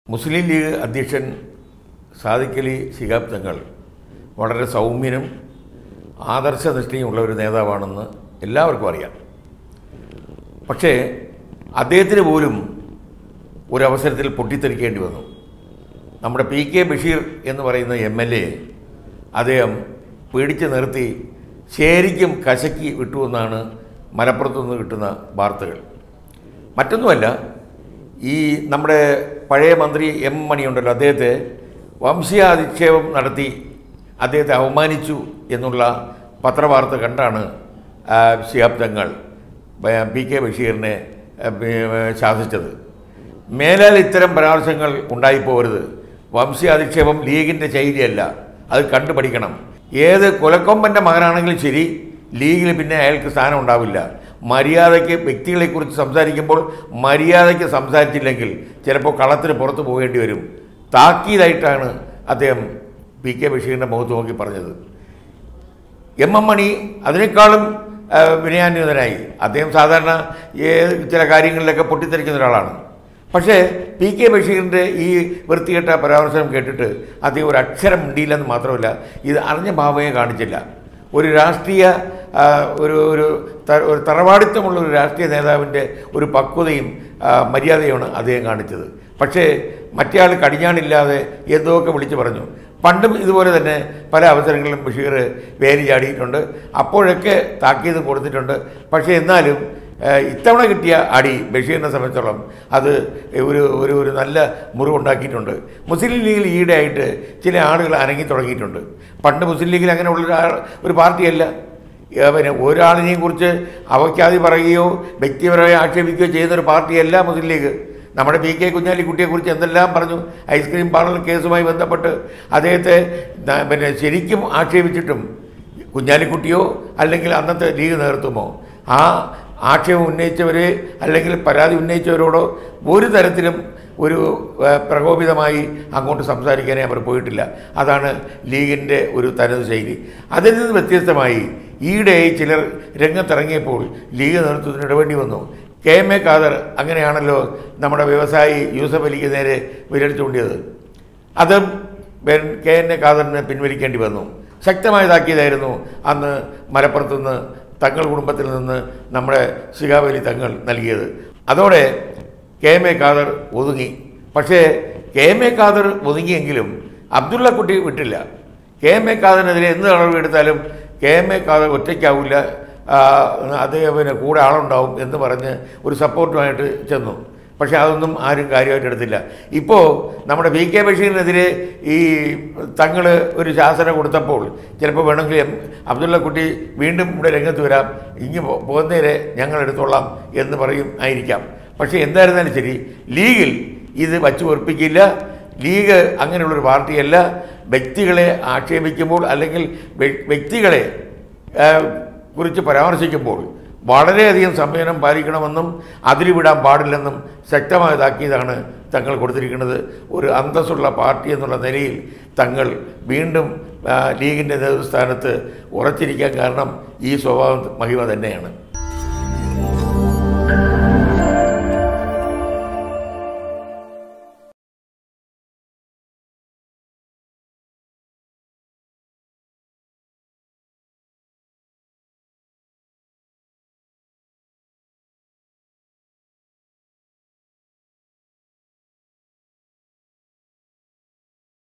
മുസ്ലിം league അധ്യക്ഷൻ സാദിഖലി ശിഹാബ് തങ്ങൾ വളരെ സൗമ്യനും ആദർശനിഷ്ഠയുമുള്ള ഒരു നേതാവാണെന്ന് എല്ലാവർക്കും അറിയാം പക്ഷേ അദ്ദേഹത്തിന് പോലും ഒരവസരത്തിൽ പൊട്ടിത്തെറിക്കേണ്ടി വന്നു നമ്മുടെ പി കെ ബഷീർ എന്ന് പറയുന്ന എം എൽ എ അദ്ദേഹം പേടിച്ച് നിർത്തി ശരിക്കും കശക്കി വിട്ടുവെന്നാണ് മലപ്പുറത്തു നിന്ന് കിട്ടുന്ന വാർത്തകൾ മറ്റൊന്നുമല്ല ഈ നമ്മുടെ പഴയ മന്ത്രി എം മണിയുണ്ടല്ലോ അദ്ദേഹത്തെ വംശീയാധിക്ഷേപം നടത്തി അദ്ദേഹത്തെ അവമാനിച്ചു എന്നുള്ള പത്രവാർത്ത കണ്ടാണ് ആ, ശിഹാബ് തങ്ങൾ ബ- പി കെ ബഷീറിനെ ആ, പി- ശാസിച്ചത് മേലാൽ ഇത്തരം പരാമർശങ്ങൾ ഉണ്ടായിപ്പോകരുത് വംശീയാധിക്ഷേപം ലീഗിൻ്റെ ശൈലിയല്ല അത് കണ്ടുപഠിക്കണം ഏത് കുലക്കൊമ്പൻ്റെ മകനാണെങ്കിലും ശരി ലീഗിൽ പിന്നെ അയാൾക്ക് സ്ഥാനം ഉണ്ടാവില്ല മര്യാദയ്ക്ക് വ്യക്തികളെക്കുറിച്ച് സംസാരിക്കുമ്പോൾ മര്യാദയ്ക്ക് സംസാരിച്ചില്ലെങ്കിൽ ചിലപ്പോൾ കളത്തിന് പുറത്ത് പോകേണ്ടി വരും താക്കീതായിട്ടാണ് അദ്ദേഹം പി കെ ബഷീറിൻ്റെ മുഖത്ത് നോക്കി പറഞ്ഞത് എം എം മണി അതിനേക്കാളും ആ, വിനയാന്വിതനായി അദ്ദേഹം സാധാരണ ഏ- ചില കാര്യങ്ങളിലൊക്കെ പൊട്ടിത്തെറിക്കുന്ന ഒരാളാണ് പക്ഷേ പി കെ ബഷീറിൻ്റെ ഈ വൃത്തികെട്ട പരാമർശം കേട്ടിട്ട് അദ്ദേഹം ഒരു അക്ഷരം മിണ്ടിയില്ലെന്ന് മാത്രമല്ല ഇത് അറിഞ്ഞ ഭാവയെ കാണിച്ചില്ല ഒരു രാഷ്ട്രീയ ആ, ഒരു ഒരു ത- ഒരു തറവാടിത്തമുള്ള ഒരു രാഷ്ട്രീയ നേതാവിൻ്റെ ഒരു പക്വതയും ആ, മര്യാദയുമാണ് അദ്ദേഹം കാണിച്ചത് പക്ഷേ മറ്റേ ആൾ കടിഞ്ഞാണില്ലാതെ എന്തൊക്കെ വിളിച്ചു പറഞ്ഞു പണ്ടും ഇതുപോലെ തന്നെ പല അവസരങ്ങളിലും ബഷീർ വേലി ചാടിയിട്ടുണ്ട് അപ്പോഴൊക്കെ താക്കീത് കൊടുത്തിട്ടുണ്ട് പക്ഷേ എന്നാലും ഏഹ്, ഇത്തവണ കിട്ടിയ അടി ബഷീറിനെ സംബന്ധിച്ചോളം അത് ഒരു ഒരു ഒരു നല്ല മുറിവുണ്ടാക്കിയിട്ടുണ്ട് മുസ്ലിം ലീഗിൽ ഈയിടെയായിട്ട് ചില ആളുകൾ അനങ്ങി തുടങ്ങിയിട്ടുണ്ട് പണ്ട് മുസ്ലിം ലീഗിൽ അങ്ങനെ ഉള്ള ഒരാൾ- ഒരു പാർട്ടിയല്ല ഏഹ്, പിന്നെ ഒരാളിനെയും കുറിച്ച് അവയ്ക്കാതി പറയുകയോ വ്യക്തിപരമായി ആക്ഷേപിക്കുകയോ ചെയ്യുന്ന ഒരു പാർട്ടിയല്ല മുസ്ലിം ലീഗ് നമ്മുടെ പി കെ കുഞ്ഞാലിക്കുട്ടിയെക്കുറിച്ച് എന്തെല്ലാം പറഞ്ഞു ഐസ്ക്രീം പാർലർ കേസുമായി ബന്ധപ്പെട്ട് അദ്ദേഹത്തെ ന- പിന്നെ ശരിക്കും ആക്ഷേപിച്ചിട്ടും കുഞ്ഞാലിക്കുട്ടിയോ അല്ലെങ്കിൽ അന്നത്തെ ലീഗ് നേതൃത്വമോ ആ ആക്ഷേപം ഉന്നയിച്ചവരെ അല്ലെങ്കിൽ പരാതി ഉന്നയിച്ചവരോടോ ഒരു തരത്തിലും ഒരു ഏഹ്, പ്രകോപിതമായി അങ്ങോട്ട് സംസാരിക്കാനേ അവർ പോയിട്ടില്ല അതാണ് ലീഗിൻ്റെ ഒരു തനത് ശൈലി അതിൽ നിന്ന് വ്യത്യസ്തമായി ഈയിടെ ചിലർ രംഗത്തിറങ്ങിയപ്പോൾ ലീഗ് നേതൃത്വത്തിന് ഇടവേണ്ടി വന്നു കെ എം എ ഖാദർ അങ്ങനെയാണല്ലോ നമ്മുടെ വ്യവസായി യൂസഫ് അലിക്ക് നേരെ വിരൽ ചൂണ്ടിയത് അതും ബെൻ- കെ എൻ എ ഖാദറിനെ പിൻവലിക്കേണ്ടി വന്നു ശക്തമായ താക്കീതായിരുന്നു അന്ന് മലപ്പുറത്ത് നിന്ന് തങ്ങൾ കുടുംബത്തിൽ നിന്ന് നമ്മുടെ ശിഖാബലി തങ്ങൾ നൽകിയത് അതോടെ കെ എം എ ഖാദർ ഒതുങ്ങി പക്ഷേ കെ എം എ ഖാദർ ഒതുങ്ങിയെങ്കിലും അബ്ദുള്ള കുട്ടി വിട്ടില്ല കെ എം എ ഖാദറിനെതിരെ എന്ത് നടപടിയെടുത്താലും കെ എം എ ഖാദർ ഒറ്റയ്ക്കാവില്ല ആ, അദ്ദേഹം പിന്നെ കൂടെ ആളുണ്ടാവും എന്ന് പറഞ്ഞ് ഒരു സപ്പോർട്ടുമായിട്ട് ചെന്നു പക്ഷേ അതൊന്നും ആരും കാര്യമായിട്ട് എടുത്തില്ല ഇപ്പോൾ നമ്മുടെ വി കെ ബഷീറിനെതിരെ ഈ തങ്ങൾ ഒരു ശാസന കൊടുത്തപ്പോൾ ചിലപ്പോൾ വേണമെങ്കിൽ എം അബ്ദുള്ള കുട്ടി വീണ്ടും ഇവിടെ രംഗത്ത് വരാം ഇങ്ങ് പോ- പോകുന്നേരെ ഞങ്ങൾ എടുത്തോളാം എന്ന് പറയും ആയിരിക്കാം പക്ഷേ എന്തായിരുന്നാലും ശരി ലീഗിൽ ഇത് വച്ചു ഉറപ്പിക്കില്ല ലീഗ് അങ്ങനെയുള്ളൊരു പാർട്ടിയല്ല വ്യക്തികളെ ആക്ഷേപിക്കുമ്പോൾ അല്ലെങ്കിൽ വ്യ- വ്യക്തികളെ ആ, കുറിച്ച് പരാമർശിക്കുമ്പോൾ വളരെയധികം സംയമനം പാലിക്കണമെന്നും അതിരുവിടാൻ പാടില്ലെന്നും ശക്തമായ താക്കീതാണ് തങ്ങൾ കൊടുത്തിരിക്കുന്നത് ഒരു അന്തസ്സുള്ള പാർട്ടി എന്നുള്ള നിലയിൽ തങ്ങൾ വീണ്ടും ആ, ലീഗിൻ്റെ നേതൃസ്ഥാനത്ത് ഉറച്ചിരിക്കാൻ കാരണം ഈ സ്വഭാവം മഹിമ തന്നെയാണ്